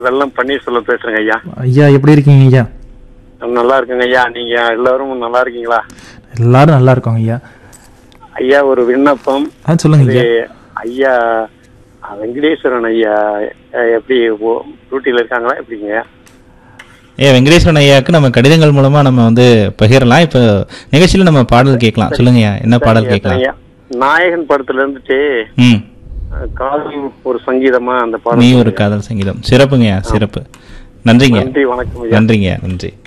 வெள்ளம் பன்னீர்செல்வம் பேசுறேங்க ஐயா ஐயா எப்படி இருக்கீங்க ஐயா நல்லா இருக்குங்க ஐயா நீங்க எல்லாரும் நல்லா இருக்கீங்களா எல்லாரும் நல்லா இருக்கோங்க ஐயா ஐயா ஒரு விண்ணப்பம் ஆ சொல்லுங்க இது ஐயா ஐயா அஹ், வெங்கடேஸ்வரன் ஐயா அஹ், எப்படி ஓ- டியூட்டில இருக்காங்களா எப்படிங்க ஏ வெங்கடேஸ்வரன் ஐயாவுக்கு நம்ம கடிதங்கள் மூலமா நம்ம வந்து பகிரலாம் இப்போ நிகழ்ச்சியில நம்ம பாடல் கேட்கலாம் சொல்லுங்கய்யா என்ன பாடல் கேட்கலாம் ஐயா நாயகன் படத்துல இருந்துட்டு ம் அஹ், காதல் ஒரு சங்கீதமா அந்த நீ பாடம் ஒரு காதல் சங்கீதம் சிறப்புங்கய்யா சிறப்பு நன்றிங்க நன்றி வணக்கம் ஐயா நன்றிங்க நன்றி